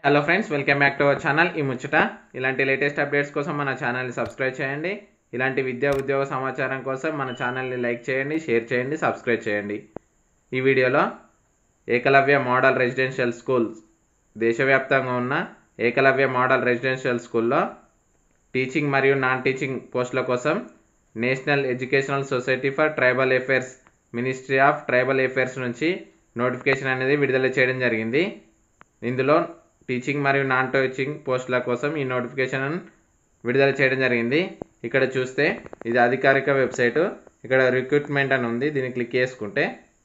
hello friends welcome back to our channel ఈ ముచ్చట ఇలాంటి లేటెస్ట్ అప్డేట్స్ కోసం మన ఛానల్ని సబ్స్క్రైబ్ చేయండి ఇలాంటి విద్యా ఉద్యోగ సమాచారం కోసం మన ఛానల్ని లైక్ చేయండి షేర్ చేయండి సబ్స్క్రైబ్ చేయండి ఈ వీడియోలో ఏకలవ్య మోడల్ రెసిడెన్షియల్ స్కూల్ దేశవ్యాప్తంగా ఉన్న ఏకలవ్య మోడల్ రెసిడెన్షియల్ స్కూల్లో టీచింగ్ మరియు నాన్ టీచింగ్ పోస్టుల కోసం National Educational Society for Tribal Affairs Ministry of Tribal Affairs నుంచి నోటిఫికేషన్ అనేది విడుదల చేయడం జరిగింది ఇందులో టీచింగ్ మరియు నాన్ టీచింగ్ పోస్టుల కోసం ఈ నోటిఫికేషన్ విడుదల చేయడం జరిగింది ఇక్కడ చూస్తే ఇది అధికారిక వెబ్సైటు ఇక్కడ రిక్రూట్మెంట్ అని ఉంది దీన్ని క్లిక్ చేసుకుంటే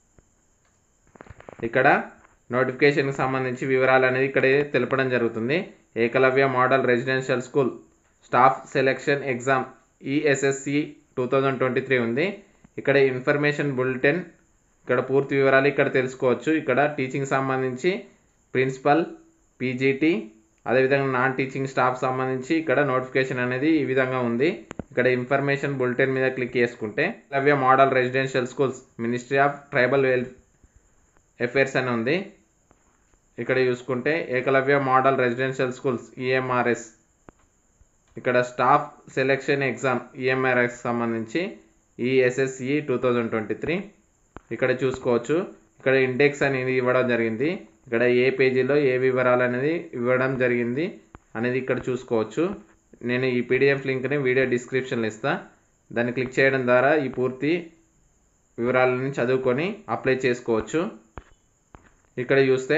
ఇక్కడ నోటిఫికేషన్కి సంబంధించి వివరాలు అనేది ఇక్కడ తెలపడం జరుగుతుంది Eklavya model residential school staff selection exam ESSC two thousand twenty three ఉంది ఇక్కడ ఇన్ఫర్మేషన్ బులెటిన్ ఇక్కడ పూర్తి వివరాలు ఇక్కడ తెలుసుకోవచ్చు ఇక్కడ టీచింగ్ సంబంధించి ప్రిన్సిపల్ పీజీటీ అదేవిధంగా నాన్ టీచింగ్ స్టాఫ్ సంబంధించి ఇక్కడ నోటిఫికేషన్ అనేది ఈ విధంగా ఉంది ఇక్కడ ఇన్ఫర్మేషన్ బులెటిన్ మీద క్లిక్ చేసుకుంటే లవ్య model residential schools ministry of tribal well affairs అని ఉంది ఇక్కడ చూసుకుంటే Eklavya model residential schools EMRS ఇక్కడ స్టాఫ్ సెలెక్షన్ ఎగ్జామ్ ఈఎంఆర్ఎస్ సంబంధించి ESSE two thousand twenty three ఇక్కడ చూసుకోవచ్చు ఇక్కడ ఇండెక్స్ అనేది ఇవ్వడం జరిగింది ఇక్కడ ఏ పేజీలో ఏ వివరాలు అనేది ఇవ్వడం జరిగింది అనేది ఇక్కడ చూసుకోవచ్చు నేను ఈ పీడిఎఫ్ లింక్ని వీడియో డిస్క్రిప్షన్లో ఇస్తా దాన్ని క్లిక్ చేయడం ద్వారా ఈ పూర్తి వివరాలని చదువుకొని అప్లై చేసుకోవచ్చు ఇక్కడ చూస్తే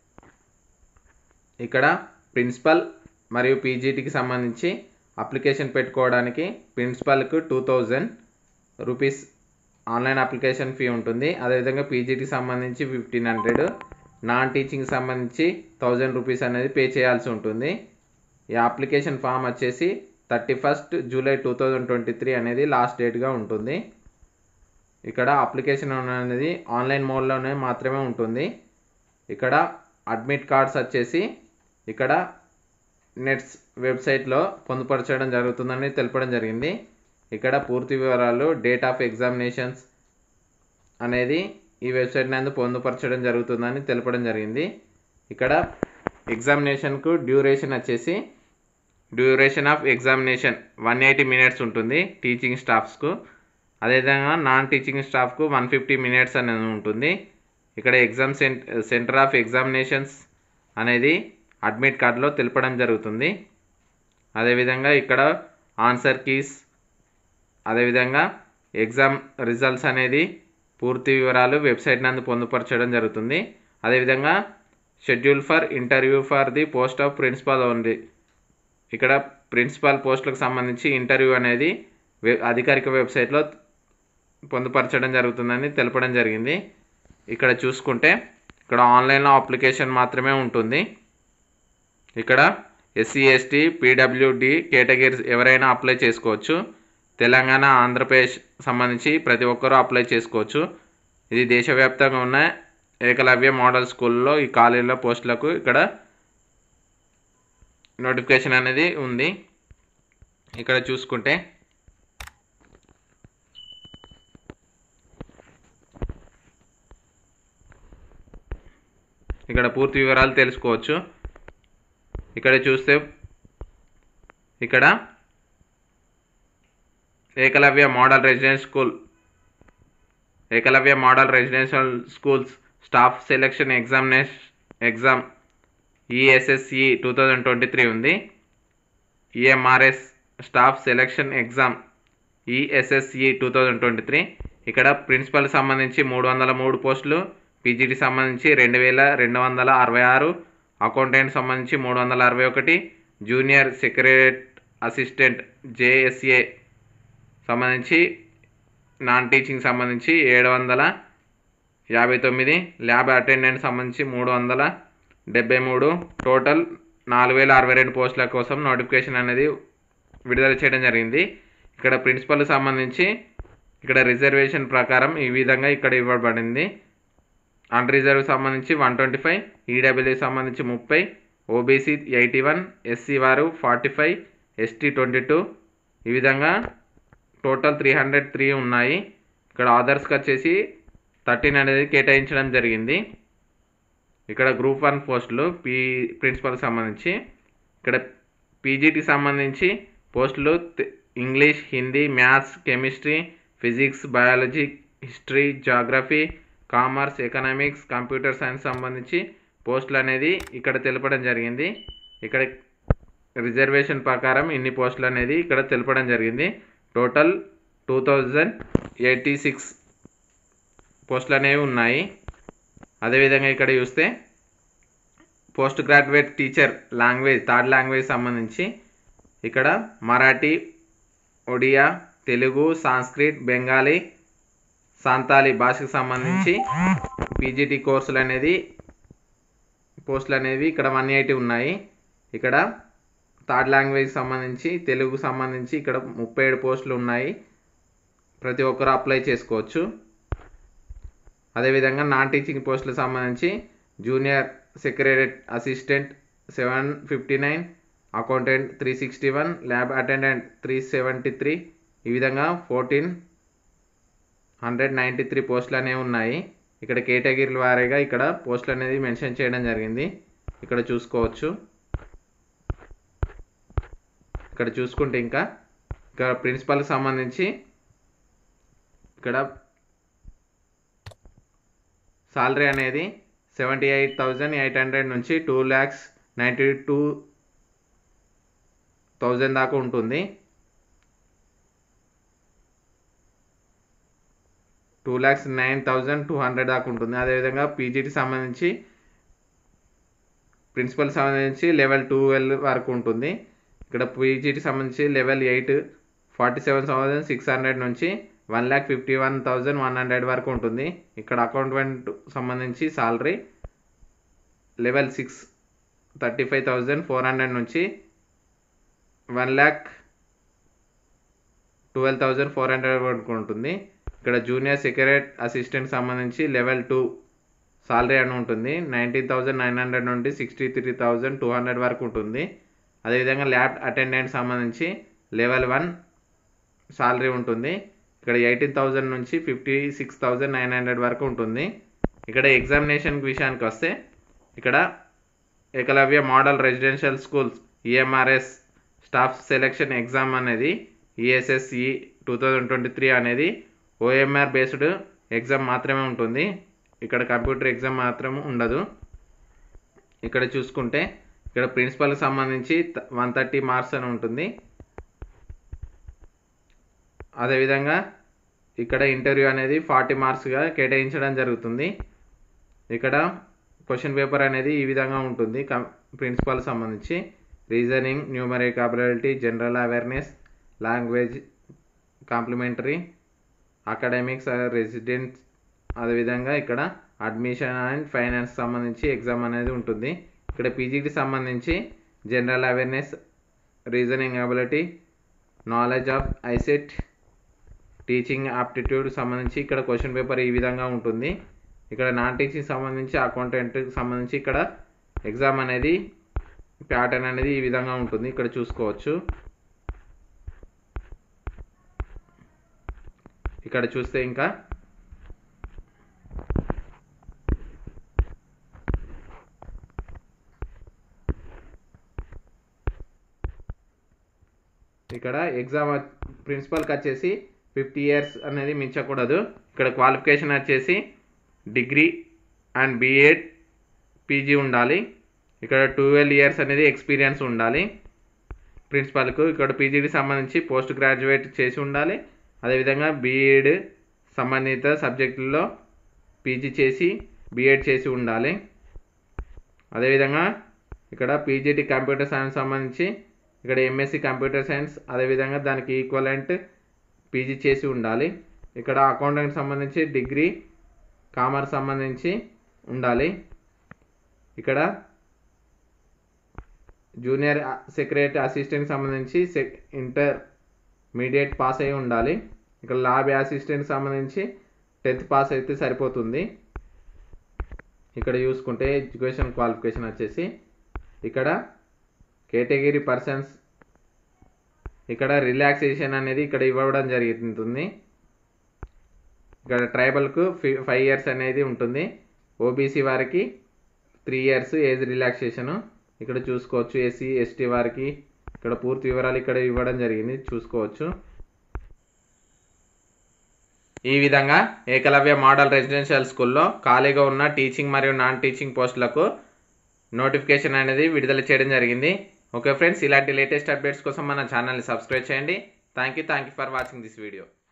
ఇక్కడ ప్రిన్సిపల్ మరియు పీజీటీకి సంబంధించి అప్లికేషన్ పెట్టుకోవడానికి ప్రిన్సిపల్కు two thousand rupees online application fee ఉంటుంది అదేవిధంగా పీజీటీకి సంబంధించి ఫిఫ్టీన్ హండ్రెడ్ నాన్ టీచింగ్ సంబంధించి థౌజండ్ రూపీస్ అనేది పే చేయాల్సి ఉంటుంది ఈ అప్లికేషన్ ఫామ్ వచ్చేసి thirty first July two thousand twenty three అనేది లాస్ట్ డేట్గా ఉంటుంది ఇక్కడ అప్లికేషన్ అనేది ఆన్లైన్ మోడ్లోనే మాత్రమే ఉంటుంది ఇక్కడ అడ్మిట్ కార్డ్స్ వచ్చేసి ఇక్కడ నెట్స్ వెబ్సైట్లో పొందుపరచడం జరుగుతుందని తెలపడం జరిగింది ఇక్కడ పూర్తి వివరాలు డేట్ ఆఫ్ ఎగ్జామినేషన్స్ అనేది ఈ వెబ్సైట్ నందు పొందుపరచడం జరుగుతుందని తెలపడం జరిగింది ఇక్కడ ఎగ్జామినేషన్కు డ్యూరేషన్ వచ్చేసి duration of examination one eighty minutes ఉంటుంది టీచింగ్ స్టాఫ్స్కు అదేవిధంగా నాన్ టీచింగ్ స్టాఫ్కు వన్ ఫిఫ్టీ మినిట్స్ అనేది ఉంటుంది ఇక్కడ ఎగ్జామ్ సెంటర్ ఆఫ్ ఎగ్జామినేషన్స్ అనేది అడ్మిట్ కార్డులో తెలపడం జరుగుతుంది అదేవిధంగా ఇక్కడ ఆన్సర్ కీస్ అదేవిధంగా ఎగ్జామ్ రిజల్ట్స్ అనేది పూర్తి వివరాలు వెబ్సైట్ నందు పొందుపరచడం జరుగుతుంది అదేవిధంగా schedule for interview for the post of principal ఉంది ఇక్కడ ప్రిన్సిపాల్ పోస్టులకు సంబంధించి ఇంటర్వ్యూ అనేది అధికారిక వెబ్సైట్లో పొందుపరచడం జరుగుతుందని తెలపడం జరిగింది ఇక్కడ చూసుకుంటే ఇక్కడ ఆన్లైన్లో అప్లికేషన్ మాత్రమే ఉంటుంది ఇక్కడ ఎస్సీ ఎస్టీ పీడబ్ల్యూడి కేటగిరీస్ ఎవరైనా అప్లై చేసుకోవచ్చు తెలంగాణ ఆంధ్రప్రదేశ్ సంబంధించి ప్రతి ఒక్కరూ అప్లై చేసుకోవచ్చు ఇది దేశవ్యాప్తంగా ఉన్న ఏకలవ్య మోడల్ స్కూల్లో ఈ కాలేజీల పోస్టులకు ఇక్కడ నోటిఫికేషన్ అనేది ఉంది ఇక్కడ చూసుకుంటే ఇక్కడ పూర్తి వివరాలు తెలుసుకోవచ్చు ఇక్కడ చూస్తే ఇక్కడ Eklavya model residence school Eklavya model residential schools staff selection examination exam ESSE two thousand twenty three ఉంది EMRS staff selection exam ESSE two thousand twenty three ఇక్కడ ప్రిన్సిపల్ సంబంధించి మూడు వందల మూడు పోస్టులు పీజీటీ సంబంధించి రెండు వేల రెండు వందల అరవై ఆరు అకౌంటెంట్ సంబంధించి మూడు వందల అరవై ఒకటి జూనియర్ సెక్రటరేట్ అసిస్టెంట్ జేఎస్ఏ సంబంధించి నాన్ టీచింగ్ సంబంధించి ఏడు వందల యాభై తొమ్మిది ల్యాబ్ అటెండెంట్ సంబంధించి మూడు వందల డెబ్బై మూడు టోటల్ నాలుగు వేల అరవై రెండు పోస్టుల కోసం నోటిఫికేషన్ అనేది విడుదల చేయడం జరిగింది ఇక్కడ ప్రిన్సిపల్ సంబంధించి ఇక్కడ రిజర్వేషన్ ప్రకారం ఈ విధంగా ఇక్కడ ఇవ్వబడింది అన్ రిజర్వ్ సంబంధించి వన్ ట్వంటీ ఫైవ్ ఈడబ్ల్యూ సంబంధించి ముప్పై ఓబీసీ ఎయిటీ వన్ ఎస్సీ వారు forty five ST twenty two ఈ విధంగా టోటల్ త్రీ హండ్రెడ్ త్రీ ఉన్నాయి ఇక్కడ ఆదర్స్కి వచ్చేసి థర్టీన్ అనేది కేటాయించడం జరిగింది ఇక్కడ గ్రూప్ వన్ పోస్టులు పీ ప్రిన్సిపల్కి సంబంధించి ఇక్కడ పీజీటీకి సంబంధించి పోస్టులు తె- English Hindi maths chemistry physics biology history geography commerce economics computer science సంబంధించి పోస్టులు అనేది ఇక్కడ తెలపడం జరిగింది ఇక్కడ రిజర్వేషన్ ప్రకారం ఇన్ని పోస్టులు అనేది ఇక్కడ తెలపడం జరిగింది total two thousand eighty six పోస్టులు అనేవి ఉన్నాయి అదేవిధంగా ఇక్కడ చూస్తే post graduate teacher language third language సంబంధించి ఇక్కడ మరాఠీ ఒడియా తెలుగు సాంస్క్రిట్ బెంగాలీ సాంతాలి భాషకు సంబంధించి పీజీటీ కోర్సులు అనేది పోస్టులు అనేవి ఇక్కడ వన్ ఎయిటీ ఉన్నాయి ఇక్కడ థర్డ్ లాంగ్వేజ్ సంబంధించి తెలుగు సంబంధించి ఇక్కడ ముప్పై ఏడు పోస్టులు ఉన్నాయి ప్రతి ఒక్కరు అప్లై చేసుకోవచ్చు అదేవిధంగా నాన్ టీచింగ్ పోస్టులకు సంబంధించి junior secretariat assistant seven fifty nine accountant three sixty one lab attendant three seventy three ఈ విధంగా ఫోర్టీన్ హండ్రెడ్ నైంటీ త్రీ పోస్టులు అనేవి ఉన్నాయి ఇక్కడ కేటగిరీల వారీగా ఇక్కడ పోస్టులు అనేది మెన్షన్ చేయడం జరిగింది ఇక్కడ చూసుకోవచ్చు ఇక్కడ చూసుకుంటే ఇంకా ఇక్కడ ప్రిన్సిపల్కి సంబంధించి ఇక్కడ సాలరీ అనేది seventy eight thousand eight hundred నుంచి two lakhs ninety two thousand దాకా ఉంటుంది two lakhs nine thousand two hundred దాకా ఉంటుంది అదేవిధంగా పీజీకి సంబంధించి ప్రిన్సిపల్ సంబంధించి లెవెల్ ట్వెల్వ్ వరకు ఉంటుంది ఇక్కడ పీజీకి సంబంధించి level eight forty seven thousand six hundred నుంచి one lakh fifty one thousand one hundred వరకు ఉంటుంది ఇక్కడ అకౌంట్మెంట్ సంబంధించి salary level six thirty five thousand four hundred నుంచి one lakh twelve thousand four hundred వరకు ఉంటుంది ఇక్కడ జూనియర్ సెక్రటరీ అసిస్టెంట్ సంబంధించి లెవెల్ టూ సాలరీ అని ఉంటుంది నైన్టీన్ థౌజండ్ నైన్ హండ్రెడ్ నుండి sixty three thousand two hundred వరకు ఉంటుంది అదేవిధంగా ల్యాబ్ అటెండెంట్ సంబంధించి లెవెల్ వన్ సాలరీ ఉంటుంది ఇక్కడ ఎయిటీన్ థౌజండ్ నుంచి fifty six thousand nine hundred వరకు ఉంటుంది ఇక్కడ ఎగ్జామినేషన్ విషయానికి వస్తే ఇక్కడ Eklavya model residential schools EMRS staff selection exam అనేది ESSE two thousand twenty three అనేది ఓఎంఆర్ బేస్డ్ ఎగ్జామ్ మాత్రమే ఉంటుంది ఇక్కడ కంప్యూటర్ ఎగ్జామ్ మాత్రం ఉండదు ఇక్కడ చూసుకుంటే ఇక్కడ ప్రిన్సిపల్కి సంబంధించి వన్ థర్టీ మార్క్స్ అని ఉంటుంది అదేవిధంగా ఇక్కడ ఇంటర్వ్యూ అనేది ఫార్టీ మార్క్స్గా కేటాయించడం జరుగుతుంది ఇక్కడ క్వశ్చన్ పేపర్ అనేది ఈ విధంగా ఉంటుంది కం ప్రిన్సిపల్ సంబంధించి reasoning numeric ability general awareness language complementary academics residents అదేవిధంగా ఇక్కడ అడ్మిషన్ అండ్ ఫైనాన్స్ సంబంధించి ఎగ్జామ్ అనేది ఉంటుంది ఇక్కడ పీజీకి సంబంధించి general awareness reasoning ability knowledge of ICET teaching aptitude సంబంధించి ఇక్కడ క్వశ్చన్ పేపర్ ఈ విధంగా ఉంటుంది ఇక్కడ నాన్ టీచింగ్ సంబంధించి అకౌంటెంట్కి సంబంధించి ఇక్కడ ఎగ్జామ్ అనేది ప్యాటర్న్ అనేది ఈ విధంగా ఉంటుంది ఇక్కడ చూసుకోవచ్చు ఇక్కడ చూస్తే ఇంకా ఇక్కడ ఎగ్జామ్ ప్రిన్సిపల్కి వచ్చేసి ఫిఫ్టీ ఇయర్స్ అనేది మించకూడదు ఇక్కడ క్వాలిఫికేషన్ వచ్చేసి డిగ్రీ అండ్ బీఎడ్ పీజీ ఉండాలి ఇక్కడ ట్వెల్వ్ ఇయర్స్ అనేది ఎక్స్పీరియన్స్ ఉండాలి ప్రిన్సిపల్కు ఇక్కడ పీజీకి సంబంధించి పోస్ట్ గ్రాడ్యుయేట్ చేసి ఉండాలి అదేవిధంగా బీఎడ్ సంబంధిత సబ్జెక్టుల్లో పీజీ చేసి బీఎడ్ చేసి ఉండాలి అదేవిధంగా ఇక్కడ పీజీటీ కంప్యూటర్ సైన్స్ సంబంధించి ఇక్కడ ఎంఎస్సి కంప్యూటర్ సైన్స్ అదేవిధంగా దానికి ఈక్వలెంట్ పీజీ చేసి ఉండాలి ఇక్కడ అకౌంటెంట్ సంబంధించి డిగ్రీ కామర్స్ సంబంధించి ఉండాలి ఇక్కడ జూనియర్ సెక్రటరీ అసిస్టెంట్ సంబంధించి సెక్ ఇంటర్ మీడియట్ పాస్ అయి ఉండాలి ఇక్కడ ల్యాబ్ అసిస్టెంట్ సంబంధించి టెన్త్ పాస్ అయితే సరిపోతుంది ఇక్కడ చూసుకుంటే ఎడ్యుకేషన్ క్వాలిఫికేషన్ వచ్చేసి ఇక్కడ కేటగిరీ పర్సన్స్ ఇక్కడ రిలాక్సేషన్ అనేది ఇక్కడ ఇవ్వడం జరుగుతుంది ఇక్కడ ట్రైబల్కు ఫైవ్ ఇయర్స్ అనేది ఉంటుంది ఓబీసీ వారికి త్రీ ఇయర్స్ ఏజ్ రిలాక్సేషన్ ఇక్కడ చూసుకోవచ్చు ఎస్సీ ఎస్టీ వారికి ఇక్కడ పూర్తి వివరాలు ఇక్కడ ఇవ్వడం జరిగింది చూసుకోవచ్చు ఈ విధంగా ఏకలవ్య మోడల్ రెసిడెన్షియల్ స్కూల్లో ఖాళీగా ఉన్న టీచింగ్ మరియు నాన్ టీచింగ్ పోస్టులకు నోటిఫికేషన్ అనేది విడుదల చేయడం జరిగింది ఓకే ఫ్రెండ్స్ ఇలాంటి లేటెస్ట్ అప్డేట్స్ కోసం మన ఛానల్ని సబ్స్క్రైబ్ చేయండి thank you thank you for watching this video